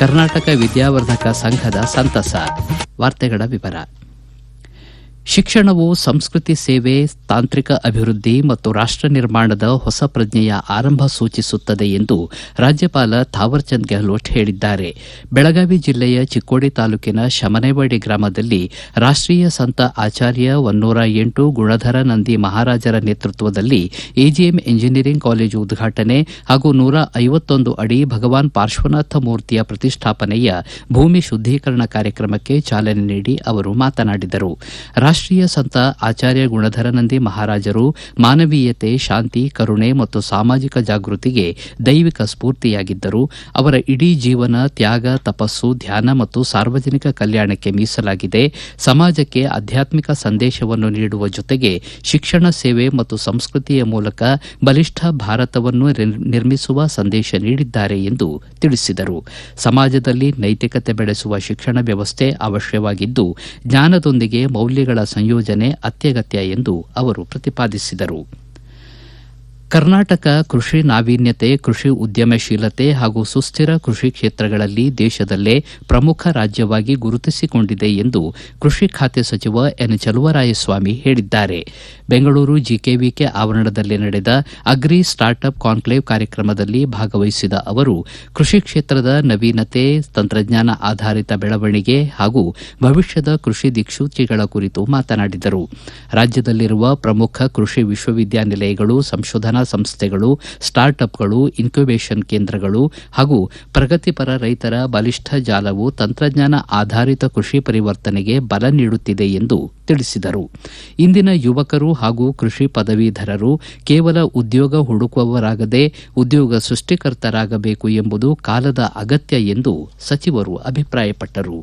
ಕರ್ನಾಟಕ ವಿದ್ಯಾವರ್ಧಕ ಸಂಘದ ಸಂತಸ ವಾರ್ತೆಗಳ ವಿವರ ಶಿಕ್ಷಣವು ಸಂಸ್ಕೃತಿ ಸೇವೆ ತಾಂತ್ರಿಕ ಅಭಿವೃದ್ಧಿ ಮತ್ತು ರಾಷ್ಟ ನಿರ್ಮಾಣದ ಹೊಸ ಪ್ರಜ್ಞೆಯ ಆರಂಭ ಸೂಚಿಸುತ್ತದೆ ಎಂದು ರಾಜ್ಯಪಾಲ ಥಾವರ್ಚಂದ್ ಗೆಹ್ಲೋಟ್ ಹೇಳಿದ್ದಾರೆ ಬೆಳಗಾವಿ ಜಿಲ್ಲೆಯ ಚಿಕ್ಕೋಡಿ ತಾಲೂಕಿನ ಶಮನೇವಾಡಿ ಗ್ರಾಮದಲ್ಲಿ ರಾಷ್ಟೀಯ ಸಂತ ಆಚಾರ್ಯ ಒನ್ನೂರ ಎಂಟು ಗುಣಧರ ನಂದಿ ಮಹಾರಾಜರ ನೇತೃತ್ವದಲ್ಲಿ ಎಜಿಎಂ ಇಂಜಿನಿಯರಿಂಗ್ ಕಾಲೇಜು ಉದ್ಘಾಟನೆ ಹಾಗೂ ನೂರ ಐವತ್ತೊಂದು ಅಡಿ ಭಗವಾನ್ ಪಾರ್ಶ್ವನಾಥ ಮೂರ್ತಿಯ ಪ್ರತಿಷ್ಠಾಪನೆಯ ಭೂಮಿ ಶುದ್ದೀಕರಣ ಕಾರ್ಯಕ್ರಮಕ್ಕೆ ಚಾಲನೆ ನೀಡಿ ಅವರು ಮಾತನಾಡಿದರು ರಾಷ್ಟೀಯ ಸಂತ ಆಚಾರ್ಯ ಗುಣಧರನಂದಿ ಮಹಾರಾಜರು ಮಾನವೀಯತೆ ಶಾಂತಿ ಕರುಣೆ ಮತ್ತು ಸಾಮಾಜಿಕ ಜಾಗೃತಿಗೆ ದೈವಿಕ ಸ್ಫೂರ್ತಿಯಾಗಿದ್ದರು ಅವರ ಇಡೀ ಜೀವನ ತ್ಯಾಗ ತಪಸ್ಸು ಧ್ಯಾನ ಮತ್ತು ಸಾರ್ವಜನಿಕ ಕಲ್ಯಾಣಕ್ಕೆ ಮೀಸಲಾಗಿದೆ ಸಮಾಜಕ್ಕೆ ಆಧ್ಯಾತ್ಮಿಕ ಸಂದೇಶವನ್ನು ನೀಡುವ ಜೊತೆಗೆ ಶಿಕ್ಷಣ ಸೇವೆ ಮತ್ತು ಸಂಸ್ಕೃತಿಯ ಮೂಲಕ ಬಲಿಷ್ಠ ಭಾರತವನ್ನು ನಿರ್ಮಿಸುವ ಸಂದೇಶ ನೀಡಿದ್ದಾರೆ ಎಂದು ತಿಳಿಸಿದರು ಸಮಾಜದಲ್ಲಿ ನೈತಿಕತೆ ಬೆಳೆಸುವ ಶಿಕ್ಷಣ ವ್ಯವಸ್ಥೆ ಅವಶ್ಯವಾಗಿದ್ದು ಜ್ಞಾನದೊಂದಿಗೆ ಮೌಲ್ಯಗಳ ಸಂಯೋಜನೆ ಅತ್ಯಗತ್ಯ ಎಂದು ಅವರು ಪ್ರತಿಪಾದಿಸಿದರು ಕರ್ನಾಟಕ ಕೃಷಿ ನಾವೀನ್ಯತೆ ಕೃಷಿ ಉದ್ಯಮಶೀಲತೆ ಹಾಗೂ ಸುಸ್ಥಿರ ಕೃಷಿ ಕ್ಷೇತ್ರಗಳಲ್ಲಿ ದೇಶದಲ್ಲೇ ಪ್ರಮುಖ ರಾಜ್ಯವಾಗಿ ಗುರುತಿಸಿಕೊಂಡಿದೆ ಎಂದು ಕೃಷಿ ಖಾತೆ ಸಚಿವ ಎನ್ ಚಲುವರಾಯಸ್ವಾಮಿ ಹೇಳಿದ್ದಾರೆ ಬೆಂಗಳೂರು ಜಿಕೆವಿಕೆ ಆವರಣದಲ್ಲಿ ನಡೆದ ಅಗ್ರಿ ಸ್ಟಾರ್ಟ್ಅಪ್ ಕಾನ್ಕ್ಲೇವ್ ಕಾರ್ಯಕ್ರಮದಲ್ಲಿ ಭಾಗವಹಿಸಿದ ಅವರು ಕೃಷಿ ಕ್ಷೇತ್ರದ ನವೀನತೆ ತಂತ್ರಜ್ಞಾನ ಆಧಾರಿತ ಬೆಳವಣಿಗೆ ಹಾಗೂ ಭವಿಷ್ಯದ ಕೃಷಿ ದಿಕ್ಸೂಚಿಗಳ ಕುರಿತು ಮಾತನಾಡಿದರು ರಾಜ್ಯದಲ್ಲಿರುವ ಪ್ರಮುಖ ಕೃಷಿ ವಿಶ್ವವಿದ್ಯಾನಿಲಯಗಳು ಸಂಶೋಧನಾ ಸಂಸ್ಥೆಗಳು ಸ್ಟಾರ್ಟ್ಅಪ್ಗಳು ಇನ್ಕ್ಯುಬೇಷನ್ ಕೇಂದ್ರಗಳು ಹಾಗೂ ಪ್ರಗತಿಪರ ರೈತರ ಬಲಿಷ್ಠ ಜಾಲವು ತಂತ್ರಜ್ಞಾನ ಆಧಾರಿತ ಕೃಷಿ ಪರಿವರ್ತನೆಗೆ ಬಲ ನೀಡುತ್ತಿದೆ ಎಂದು ತಿಳಿಸಿದರು ಇಂದಿನ ಯುವಕರು ಹಾಗೂ ಕೃಷಿ ಪದವೀಧರರು ಕೇವಲ ಉದ್ಯೋಗ ಹುಡುಕುವವರಾಗದೆ ಉದ್ಯೋಗ ಸೃಷ್ಟಿಕರ್ತರಾಗಬೇಕು ಎಂಬುದು ಕಾಲದ ಅಗತ್ಯ ಎಂದು ಸಚಿವರು ಅಭಿಪ್ರಾಯಪಟ್ಟರು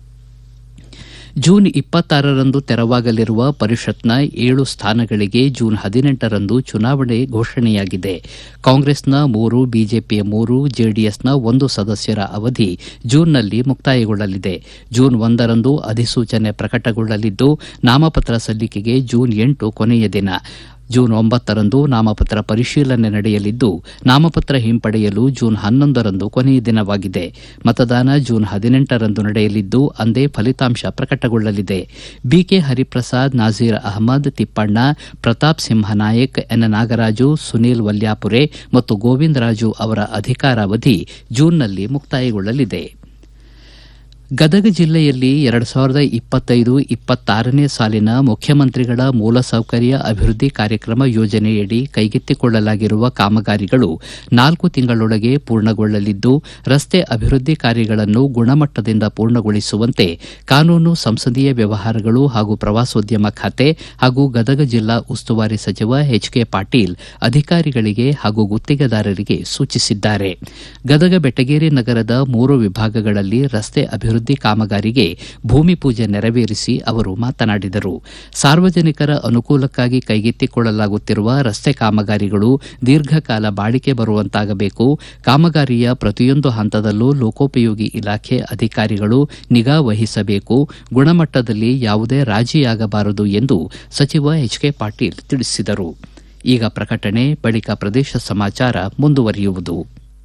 ಜೂನ್ ಇಪ್ಪತ್ತಾರರಂದು ತೆರವಾಗಲಿರುವ ಪರಿಷತ್ನ ಏಳು ಸ್ಥಾನಗಳಿಗೆ ಜೂನ್ ಹದಿನೆಂಟರಂದು ಚುನಾವಣೆ ಘೋಷಣೆಯಾಗಿದೆ ಕಾಂಗ್ರೆಸ್ನ ಮೂರು ಬಿಜೆಪಿಯ ಮೂರು ಜೆಡಿಎಸ್ನ ಒಂದು ಸದಸ್ಯರ ಅವಧಿ ಜೂನ್ನಲ್ಲಿ ಮುಕ್ತಾಯಗೊಳ್ಳಲಿದೆ ಜೂನ್ ಒಂದರಂದು ಅಧಿಸೂಚನೆ ಪ್ರಕಟಗೊಳ್ಳಲಿದ್ದು ನಾಮಪತ್ರ ಸಲ್ಲಿಕೆಗೆ ಜೂನ್ ಎಂಟು ಕೊನೆಯ ದಿನ ಜೂನ್ ಒಂಬತ್ತರಂದು ನಾಮಪತ್ರ ಪರಿಶೀಲನೆ ನಡೆಯಲಿದ್ದು ನಾಮಪತ್ರ ಹಿಂಪಡೆಯಲು ಜೂನ್ ಹನ್ನೊಂದರಂದು ಕೊನೆಯ ದಿನವಾಗಿದೆ ಮತದಾನ ಜೂನ್ ಹದಿನೆಂಟರಂದು ನಡೆಯಲಿದ್ದು ಅಂದೇ ಫಲಿತಾಂಶ ಪ್ರಕಟಗೊಳ್ಳಲಿದೆ ಬಿಕೆ ಹರಿಪ್ರಸಾದ್ ನಾಜೀರ್ ಅಹಮದ್ ತಿಪ್ಪಣ್ಣ ಪ್ರತಾಪ್ ಸಿಂಹ ನಾಯಕ್ ಎನ್ ನಾಗರಾಜು ಸುನೀಲ್ ವಲ್ಯಾಪುರೆ ಮತ್ತು ಗೋವಿಂದರಾಜು ಅವರ ಅಧಿಕಾರಾವಧಿ ಜೂನ್ನಲ್ಲಿ ಮುಕ್ತಾಯಗೊಳ್ಳಲಿದೆ ಗದಗ ಜಿಲ್ಲೆಯಲ್ಲಿ ಎರಡು ಸಾವಿರದ ಇಪ್ಪತ್ತೈದು ಇಪ್ಪತ್ತಾರನೇ ಸಾಲಿನ ಮುಖ್ಯಮಂತ್ರಿಗಳ ಮೂಲಸೌಕರ್ಯ ಅಭಿವೃದ್ಧಿ ಕಾರ್ಯಕ್ರಮ ಯೋಜನೆಯಡಿ ಕೈಗೆತ್ತಿಕೊಳ್ಳಲಾಗಿರುವ ಕಾಮಗಾರಿಗಳು ನಾಲ್ಕು ತಿಂಗಳೊಳಗೆ ಪೂರ್ಣಗೊಳ್ಳಲಿದ್ದು ರಸ್ತೆ ಅಭಿವೃದ್ಧಿ ಕಾರ್ಯಗಳನ್ನು ಗುಣಮಟ್ಟದಿಂದ ಪೂರ್ಣಗೊಳಿಸುವಂತೆ ಕಾನೂನು ಸಂಸದೀಯ ವ್ಯವಹಾರಗಳು ಹಾಗೂ ಪ್ರವಾಸೋದ್ಯಮ ಖಾತೆ ಹಾಗೂ ಗದಗ ಜಿಲ್ಲಾ ಉಸ್ತುವಾರಿ ಸಚಿವ ಎಚ್ ಕೆ ಪಾಟೀಲ್ ಅಧಿಕಾರಿಗಳಿಗೆ ಹಾಗೂ ಗುತ್ತಿಗೆದಾರರಿಗೆ ಸೂಚಿಸಿದ್ದಾರೆ ಗದಗ ಬೆಟಗೇರಿ ನಗರದ ಮೂರು ವಿಭಾಗಗಳಲ್ಲಿ ರಸ್ತೆ ಅಭಿವೃದ್ಧಿ ಕಾಮಗಾರಿಗೆ ಭೂಮಿ ಪೂಜೆ ನೆರವೇರಿಸಿ ಅವರು ಮಾತನಾಡಿದರು ಸಾರ್ವಜನಿಕರ ಅನುಕೂಲಕ್ಕಾಗಿ ಕೈಗೆತ್ತಿಕೊಳ್ಳಲಾಗುತ್ತಿರುವ ರಸ್ತೆ ಕಾಮಗಾರಿಗಳು ದೀರ್ಘಕಾಲ ಬಾಳಿಕೆ ಬರುವಂತಾಗಬೇಕು ಕಾಮಗಾರಿಯ ಪ್ರತಿಯೊಂದು ಹಂತದಲ್ಲೂ ಲೋಕೋಪಯೋಗಿ ಇಲಾಖೆ ಅಧಿಕಾರಿಗಳು ನಿಗಾ ವಹಿಸಬೇಕು ಗುಣಮಟ್ಟದಲ್ಲಿ ಯಾವುದೇ ರಾಜಿಯಾಗಬಾರದು ಎಂದು ಸಚಿವ ಎಚ್ ಕೆ ಪಾಟೀಲ್ ತಿಳಿಸಿದರು ಈಗ ಪ್ರಕಟಣೆ ಬಳಿಕ ಪ್ರದೇಶ ಸಮಾಚಾರ ಮುಂದುವರಿಯುವುದು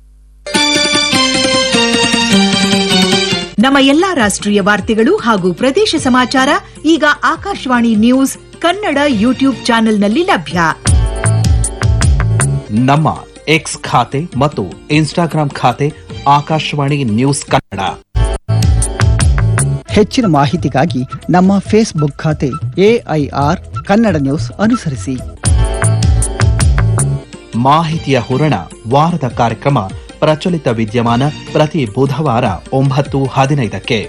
ನಮ್ಮ ಎಲ್ಲಾ ರಾಷ್ಟ್ರೀಯ ವಾರ್ತೆಗಳು ಹಾಗೂ ಪ್ರದೇಶ ಸಮಾಚಾರ ಈಗ ಆಕಾಶವಾಣಿ ನ್ಯೂಸ್ ಕನ್ನಡ ಯೂಟ್ಯೂಬ್ ಚಾನೆಲ್ನಲ್ಲಿ ಲಭ್ಯ ನಮ್ಮ ಎಕ್ಸ್ ಖಾತೆ ಮತ್ತು ಇನ್ಸ್ಟಾಗ್ರಾಂ ಖಾತೆ ಆಕಾಶವಾಣಿ ನ್ಯೂಸ್ ಕನ್ನಡ ಹೆಚ್ಚಿನ ಮಾಹಿತಿಗಾಗಿ ನಮ್ಮ ಫೇಸ್ಬುಕ್ ಖಾತೆ ಎಐಆರ್ ಕನ್ನಡ ನ್ಯೂಸ್ ಅನುಸರಿಸಿ ಮಾಹಿತಿಯ ಹೂರಣ ವಾರದ ಕಾರ್ಯಕ್ರಮ ಪ್ರಚಲಿತ ವಿದ್ಯಮಾನ ಪ್ರತಿ ಬುಧವಾರ ಒಂಬತ್ತು ಹದಿನೈದಕ್ಕೆ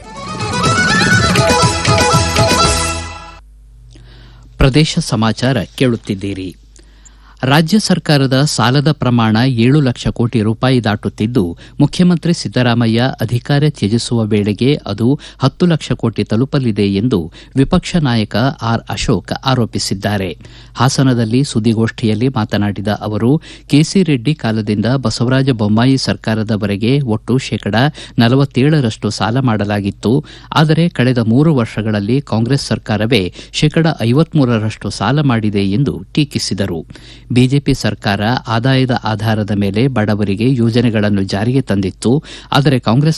ಪ್ರದೇಶ ಸಮಾಚಾರ ಕೇಳುತ್ತಿದ್ದೀರಿ ರಾಜ್ಯ ಸರ್ಕಾರದ ಸಾಲದ ಪ್ರಮಾಣ ಏಳು ಲಕ್ಷ ಕೋಟಿ ರೂಪಾಯಿ ದಾಟುತ್ತಿದ್ದು ಮುಖ್ಯಮಂತ್ರಿ ಸಿದ್ದರಾಮಯ್ಯ ಅಧಿಕಾರ ತ್ಯಜಿಸುವ ವೇಳೆಗೆ ಅದು ಹತ್ತು ಲಕ್ಷ ಕೋಟಿ ತಲುಪಲಿದೆ ಎಂದು ವಿಪಕ್ಷ ನಾಯಕ ಆರ್ ಅಶೋಕ್ ಆರೋಪಿಸಿದ್ದಾರೆ ಹಾಸನದಲ್ಲಿ ಸುದ್ದಿಗೋಷ್ಠಿಯಲ್ಲಿ ಮಾತನಾಡಿದ ಅವರು ಕೆಸಿ ರೆಡ್ಡಿ ಕಾಲದಿಂದ ಬಸವರಾಜ ಬೊಮ್ಮಾಯಿ ಸರ್ಕಾರದವರೆಗೆ ಒಟ್ಟು ಶೇಕಡಾ ನಲವತ್ತೇಳರಷ್ಟು ಸಾಲ ಮಾಡಲಾಗಿತ್ತು ಆದರೆ ಕಳೆದ ಮೂರು ವರ್ಷಗಳಲ್ಲಿ ಕಾಂಗ್ರೆಸ್ ಸರ್ಕಾರವೇ ಶೇಕಡಾ ಐವತ್ಮೂರರಷ್ಟು ಸಾಲ ಮಾಡಿದೆ ಎಂದು ಟೀಕಿಸಿದರು ಬಿಜೆಪಿ ಸರ್ಕಾರ ಆದಾಯದ ಆಧಾರದ ಮೇಲೆ ಬಡವರಿಗೆ ಯೋಜನೆಗಳನ್ನು ಜಾರಿಗೆ ತಂದಿತ್ತು ಆದರೆ ಕಾಂಗ್ರೆಸ್